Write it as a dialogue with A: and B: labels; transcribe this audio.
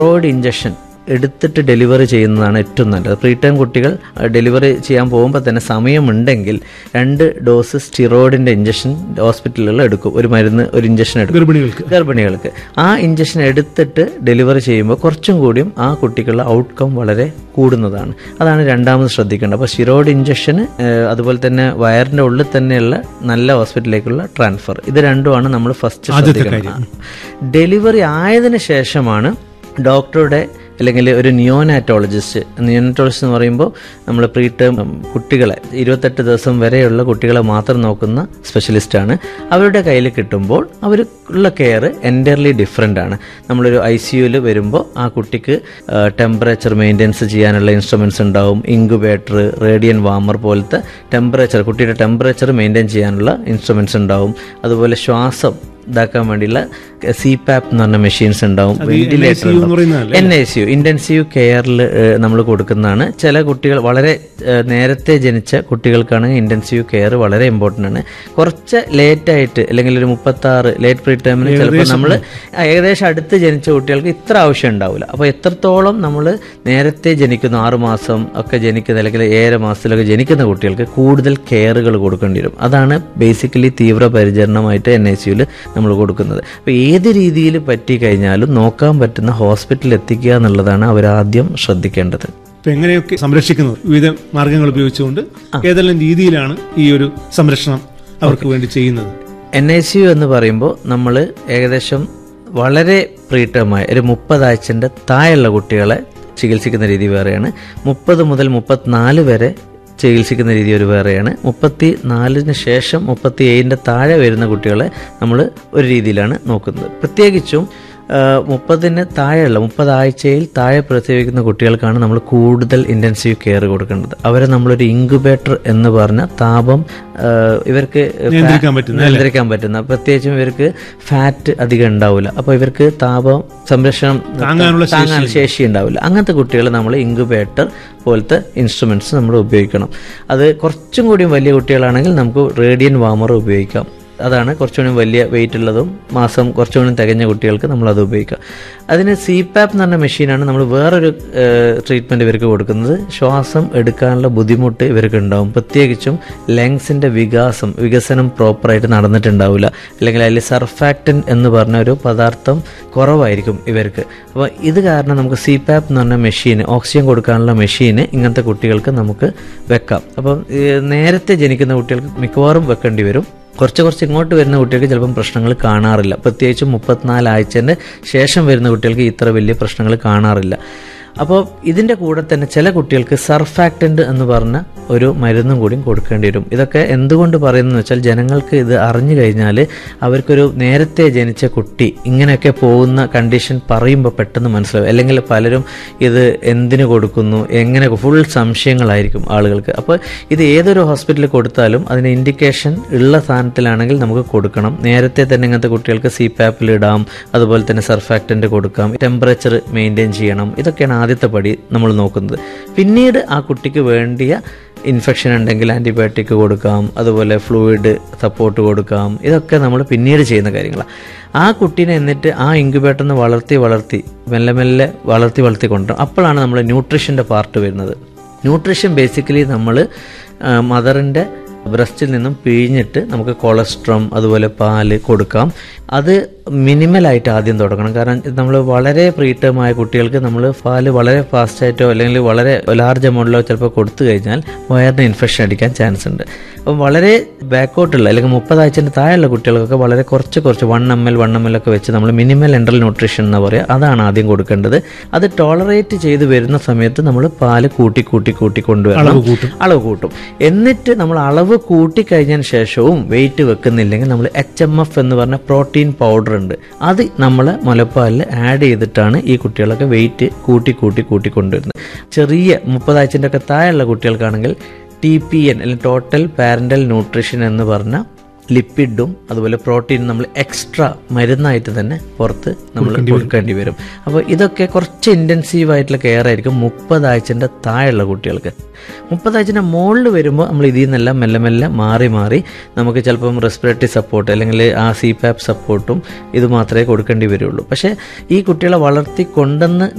A: Road injection എടുത്തിട്ട് delivery ചെയ്യുന്നതാണ് ഏറ്റവും നല്ലത് പ്രീ ടൈം കുട്ടികൾ ഡെലിവറി ചെയ്യാൻ പോകുമ്പോൾ തന്നെ സമയമുണ്ടെങ്കിൽ രണ്ട് ഡോസ് സ്റ്റിറോയിഡിന്റെ ഇഞ്ചക്ഷൻ ഹോസ്പിറ്റലുകളിൽ എടുക്കും ഒരു മരുന്ന് ഒരു ഇഞ്ചക്ഷൻ എടുക്കും
B: ഗർഭിണികൾക്ക്
A: ഗർഭിണികൾക്ക് ആ ഇഞ്ചക്ഷൻ എടുത്തിട്ട് ഡെലിവറി ചെയ്യുമ്പോൾ കുറച്ചും കൂടിയും ആ കുട്ടികളുടെ ഔട്ട്കം വളരെ കൂടുന്നതാണ് അതാണ് രണ്ടാമത് ശ്രദ്ധിക്കേണ്ടത് അപ്പോൾ സ്റ്റിറോയിഡ് ഇഞ്ചക്ഷന് അതുപോലെ തന്നെ വയറിന്റെ ഉള്ളിൽ തന്നെയുള്ള നല്ല ഹോസ്പിറ്റലിലേക്കുള്ള ട്രാൻസ്ഫർ ഇത് രണ്ടുമാണ് നമ്മൾ ഫസ്റ്റ് ശ്രദ്ധിക്കുന്നത് ഡെലിവറി ആയതിനു ശേഷമാണ് ഡോക്ടറുടെ അല്ലെങ്കിൽ ഒരു നിയോനാറ്റോളജിസ്റ്റ് നിയോനാറ്റോളജിസ്റ്റ് എന്ന് പറയുമ്പോൾ നമ്മൾ പ്രീ ടേം കുട്ടികളെ ഇരുപത്തെട്ട് ദിവസം വരെയുള്ള കുട്ടികളെ മാത്രം നോക്കുന്ന സ്പെഷ്യലിസ്റ്റാണ് അവരുടെ കയ്യിൽ കിട്ടുമ്പോൾ അവർക്കുള്ള കെയർ എൻറ്റയർലി ഡിഫറെൻ്റ് ആണ് നമ്മളൊരു ഐ സി യുവിൽ വരുമ്പോൾ ആ കുട്ടിക്ക് ടെമ്പറേച്ചർ മെയിൻ്റെനൻസ് ചെയ്യാനുള്ള ഇൻസ്ട്രുമെൻറ്റ്സ് ഉണ്ടാവും ഇൻക്യുബേറ്റർ റേഡിയൻ വാമർ പോലത്തെ ടെമ്പറേച്ചർ കുട്ടിയുടെ ടെമ്പറേച്ചർ മെയിൻറ്റെയിൻ ചെയ്യാനുള്ള ഇൻസ്ട്രുമെൻറ്റ്സ് ഉണ്ടാവും അതുപോലെ ശ്വാസം ഇതാക്കാൻ വേണ്ടിയുള്ള സി പാപ്പ് എന്ന് പറഞ്ഞ മെഷീൻസ് ഉണ്ടാവും വെന്റിലേറ്റർ
B: എന്ന് പറയുന്നതല്ലേ?
A: N I C U intensive കെയറിൽ നമ്മൾ കൊടുക്കുന്നതാണ് ചില കുട്ടികൾ വളരെ ഏഹ്, നേരത്തെ ജനിച്ച കുട്ടികൾക്കാണെങ്കിൽ ഇന്റൻസീവ് കെയർ വളരെ ഇമ്പോർട്ടൻ്റ് ആണ് കുറച്ച് ലേറ്റ് ആയിട്ട് അല്ലെങ്കിൽ ഒരു മുപ്പത്തി ആറ് ലേറ്റ് പ്രീ ടൈമിന് ചിലപ്പോൾ നമ്മൾ ഏകദേശം അടുത്ത് ജനിച്ച കുട്ടികൾക്ക് ഇത്ര ആവശ്യം ഉണ്ടാവില്ല അപ്പോൾ എത്രത്തോളം നമ്മൾ നേരത്തെ ജനിക്കുന്ന ആറ് മാസം ഒക്കെ ജനിക്കുന്ന അല്ലെങ്കിൽ ഏഴര മാസത്തിലൊക്കെ ജനിക്കുന്ന കുട്ടികൾക്ക് കൂടുതൽ കെയറുകൾ കൊടുക്കേണ്ടി വരും അതാണ് ബേസിക്കലി തീവ്ര പരിചരണമായിട്ട് എൻ ഐ സിയുൽ നമ്മൾ കൊടുക്കുന്നത് അപ്പോൾ ഏത് രീതിയിൽ പറ്റി കഴിഞ്ഞാലും നോക്കാൻ പറ്റുന്ന ഹോസ്പിറ്റലിൽ എത്തിക്കുക എന്നുള്ളതാണ് അവരാദ്യം ശ്രദ്ധിക്കേണ്ടത്
B: ഇപ്പൊ എങ്ങനെയൊക്കെ സംരക്ഷിക്കുന്നത് വിവിധ മാർഗങ്ങൾ ഉപയോഗിച്ചുകൊണ്ട് ഏതെല്ലാം രീതിയിലാണ് ഈ ഒരു സംരക്ഷണം അവർക്ക് വേണ്ടി ചെയ്യുന്നത്
A: എൻ ഐ സി യു എന്ന് പറയുമ്പോൾ നമ്മൾ ഏകദേശം വളരെ പ്രീട്ടമായ ഒരു മുപ്പതാഴ്ചൻ്റെ താഴെയുള്ള കുട്ടികളെ ചികിത്സിക്കുന്ന രീതി വേറെയാണ് മുപ്പത് മുതൽ മുപ്പത്തിനാല് വരെ ചികിത്സിക്കുന്ന രീതി ഒരു വേറെയാണ് മുപ്പത്തി നാലിന് ശേഷം മുപ്പത്തി ഏഴിൻ്റെ താഴെ വരുന്ന കുട്ടികളെ നമ്മൾ ഒരു രീതിയിലാണ് നോക്കുന്നത് പ്രത്യേകിച്ചും മുപ്പതിന് താഴെയുള്ള മുപ്പതാഴ്ചയിൽ താഴെ പ്രസവിക്കുന്ന കുട്ടികൾക്കാണ് നമ്മൾ കൂടുതൽ ഇൻറ്റൻസീവ് കെയർ കൊടുക്കേണ്ടത് അവരെ നമ്മളൊരു ഇൻക്യുബേറ്റർ എന്ന് പറഞ്ഞ താപം ആ, ഇവർക്ക്
B: നിയന്ത്രിക്കാൻ പറ്റുന്ന
A: നിയന്ത്രിക്കാൻ പറ്റുന്ന പ്രത്യേകിച്ചും ഇവർക്ക് ഫാറ്റ് അധികം ഉണ്ടാവില്ല അപ്പോൾ ഇവർക്ക് താപം സംരക്ഷണം
B: താങ്ങാനുള്ള
A: താങ്ങാൻ ശേഷി ഉണ്ടാവില്ല അങ്ങനത്തെ കുട്ടികൾ നമ്മൾ ഇൻക്യുബേറ്റർ പോലത്തെ ഇൻസ്ട്രുമെന്റ്സ് നമ്മൾ ഉപയോഗിക്കണം അത് കുറച്ചും കൂടി വലിയ കുട്ടികളാണെങ്കിൽ നമുക്ക് റേഡിയൻ വാമർ ഉപയോഗിക്കാം അതാണ് കുറച്ചുകൂടി വലിയ വെയിറ്റ് ഉള്ളതും മാസം കുറച്ചുകൂടി തികഞ്ഞ കുട്ടികൾക്ക് നമ്മൾ അത് ഉപയോഗിക്കാം അതിന് സി പാപ്പ് എന്ന് പറഞ്ഞ മെഷീനാണ് നമ്മൾ വേറൊരു ട്രീറ്റ്മെൻറ്റ് ഇവർക്ക് കൊടുക്കുന്നത് ശ്വാസം എടുക്കാനുള്ള ബുദ്ധിമുട്ട് ഇവർക്ക് ഉണ്ടാവും പ്രത്യേകിച്ചും ലങ്സിൻ്റെ വികാസം വികസനം പ്രോപ്പറായിട്ട് നടന്നിട്ടുണ്ടാവില്ല അല്ലെങ്കിൽ അതിൽ സർഫാക്റ്റൻ എന്ന് പറഞ്ഞ ഒരു പദാർത്ഥം കുറവായിരിക്കും ഇവർക്ക് അപ്പോൾ ഇത് കാരണം നമുക്ക് സി പാപ്പ് എന്ന് പറഞ്ഞ മെഷീൻ ഓക്സിജൻ കൊടുക്കാനുള്ള മെഷീന് ഇങ്ങനത്തെ കുട്ടികൾക്ക് നമുക്ക് വെക്കാം അപ്പം ഈ നേരത്തെ ജനിക്കുന്ന കുട്ടികൾക്ക് മിക്കവാറും വെക്കേണ്ടി വരും കുറച്ച് കുറച്ച് ഇങ്ങോട്ട് വരുന്ന കുട്ടികൾക്ക് ചിലപ്പം പ്രശ്നങ്ങൾ കാണാറില്ല പ്രത്യേകിച്ചും മുപ്പത്തിനാല് ആഴ്ചൻ്റെ ശേഷം വരുന്ന കുട്ടികൾക്ക് ഇത്ര വലിയ പ്രശ്നങ്ങൾ കാണാറില്ല അപ്പോൾ ഇതിൻ്റെ കൂടെ തന്നെ ചില കുട്ടികൾക്ക് സർഫാക്റ്റൻ്റ് എന്ന് പറഞ്ഞ ഒരു മരുന്നും കൂടിയും കൊടുക്കേണ്ടി വരും ഇതൊക്കെ എന്തുകൊണ്ട് പറയുന്നു വെച്ചാൽ ജനങ്ങൾക്ക് ഇത് അറിഞ്ഞു കഴിഞ്ഞാൽ അവർക്കൊരു നേരത്തെ ജനിച്ച കുട്ടി ഇങ്ങനെയൊക്കെ പോകുന്ന കണ്ടീഷൻ പറയുമ്പോൾ പെട്ടെന്ന് മനസ്സിലാവും അല്ലെങ്കിൽ പലരും ഇത് എന്തിനു കൊടുക്കുന്നു എങ്ങനെ ഫുൾ സംശയങ്ങളായിരിക്കും ആളുകൾക്ക് അപ്പോൾ ഇത് ഏതൊരു ഹോസ്പിറ്റലിൽ കൊടുത്താലും അതിന് ഇൻഡിക്കേഷൻ ഉള്ള സ്ഥാനത്തിലാണെങ്കിൽ നമുക്ക് കൊടുക്കണം നേരത്തെ തന്നെ ഇങ്ങനത്തെ കുട്ടികൾക്ക് സി പാപ്പിൽ ഇടാം അതുപോലെ തന്നെ സർഫാക്റ്റൻ്റ് കൊടുക്കാം ടെമ്പറേച്ചർ മെയിൻറ്റെയിൻ ചെയ്യണം ഇതൊക്കെയാണ് ആദ്യത്തെ പടി നമ്മൾ നോക്കുന്നത് പിന്നീട് ആ കുട്ടിക്ക് വേണ്ടിയ ഇൻഫെക്ഷൻ ഉണ്ടെങ്കിൽ ആൻറ്റിബയോട്ടിക് കൊടുക്കാം അതുപോലെ ഫ്ലൂയിഡ് സപ്പോർട്ട് കൊടുക്കാം ഇതൊക്കെ നമ്മൾ പിന്നീട് ചെയ്യുന്ന കാര്യങ്ങളാണ് ആ കുട്ടീനെ എന്നിട്ട് ആ ഇൻക്യുബേറ്ററിൽ നിന്ന് വളർത്തി വളർത്തി മെല്ലെ മെല്ലെ വളർത്തി വളർത്തി കൊണ്ടുവരും അപ്പോഴാണ് നമ്മൾ ന്യൂട്രീഷൻ്റെ പാർട്ട് വരുന്നത് ന്യൂട്രീഷൻ ബേസിക്കലി നമ്മൾ മദറിൻ്റെ ബ്രസ്റ്റിൽ നിന്നും പിഴിഞ്ഞിട്ട് നമുക്ക് കൊളസ്ട്രോം അതുപോലെ പാല് കൊടുക്കാം അത് മിനിമലായിട്ട് ആദ്യം തുടങ്ങണം കാരണം നമ്മൾ വളരെ പ്രീറ്റമായ കുട്ടികൾക്ക് നമ്മൾ പാല് വളരെ ഫാസ്റ്റായിട്ടോ അല്ലെങ്കിൽ വളരെ ലാർജ് എമൗണ്ടിലോ ചിലപ്പോൾ കൊടുത്തു കഴിഞ്ഞാൽ വയറിന് ഇൻഫെക്ഷൻ അടിക്കാൻ ചാൻസ് ഉണ്ട് അപ്പം വളരെ ബാക്കോട്ടുള്ള അല്ലെങ്കിൽ മുപ്പതാഴ്ചൻ്റെ താഴെയുള്ള കുട്ടികൾക്കൊക്കെ വളരെ കുറച്ച് കുറച്ച് one M L one M L ഒക്കെ വെച്ച് നമ്മൾ മിനിമൽ എൻട്രൽ ന്യൂട്രീഷൻ എന്ന് പറയുക അതാണ് ആദ്യം കൊടുക്കേണ്ടത് അത് ടോളറേറ്റ് ചെയ്ത് വരുന്ന സമയത്ത് നമ്മൾ പാല് കൂട്ടി കൂട്ടി കൂട്ടി കൊണ്ടുവരണം
B: അളവ് കൂട്ടും
A: അളവ് കൂട്ടും എന്നിട്ട് നമ്മൾ അളവ് കൂട്ടി കഴിഞ്ഞതിന് ശേഷവും വെയിറ്റ് വെക്കുന്നില്ലെങ്കിൽ നമ്മൾ എച്ച് എം എഫ് എന്ന് പറഞ്ഞ പ്രോട്ടീൻ പൗഡർ ഉണ്ട് അത് നമ്മൾ മുലപ്പാലിൽ ആഡ് ചെയ്തിട്ടാണ് ഈ കുട്ടികളൊക്കെ വെയിറ്റ് കൂട്ടി കൂട്ടി കൂട്ടി കൊണ്ടുവരുന്നത് ചെറിയ മുപ്പതാഴ്ചൻ്റെ ഒക്കെ താഴെയുള്ള കുട്ടികൾക്കാണെങ്കിൽ ടി പി എൻ അല്ലെങ്കിൽ ടോട്ടൽ പാരൻ്റൽ ന്യൂട്രീഷൻ എന്ന് പറഞ്ഞ ലിപ്പിഡും അതുപോലെ പ്രോട്ടീനും നമ്മൾ എക്സ്ട്രാ മരുന്നായിട്ട് തന്നെ പുറത്ത് നമ്മൾ കൊടുക്കേണ്ടി വരും അപ്പോൾ ഇതൊക്കെ കുറച്ച് ഇൻറ്റൻസീവ് ആയിട്ടുള്ള കെയർ ആയിരിക്കും മുപ്പതാഴ്ചൻ്റെ താഴെയുള്ള കുട്ടികൾക്ക് മുപ്പതാഴ്ചൻ്റെ മുകളിൽ വരുമ്പോൾ നമ്മൾ ഇതിൽ നിന്നെല്ലാം മെല്ലെ മെല്ലെ മാറി മാറി നമുക്ക് ചിലപ്പം റെസ്പിറേറ്ററി സപ്പോർട്ട് അല്ലെങ്കിൽ ആ സി പാപ്പ് സപ്പോർട്ടും ഇത് മാത്രമേ കൊടുക്കേണ്ടി വരുള്ളൂ പക്ഷേ ഈ കുട്ടികളെ വളർത്തി കൊണ്ടെന്ന്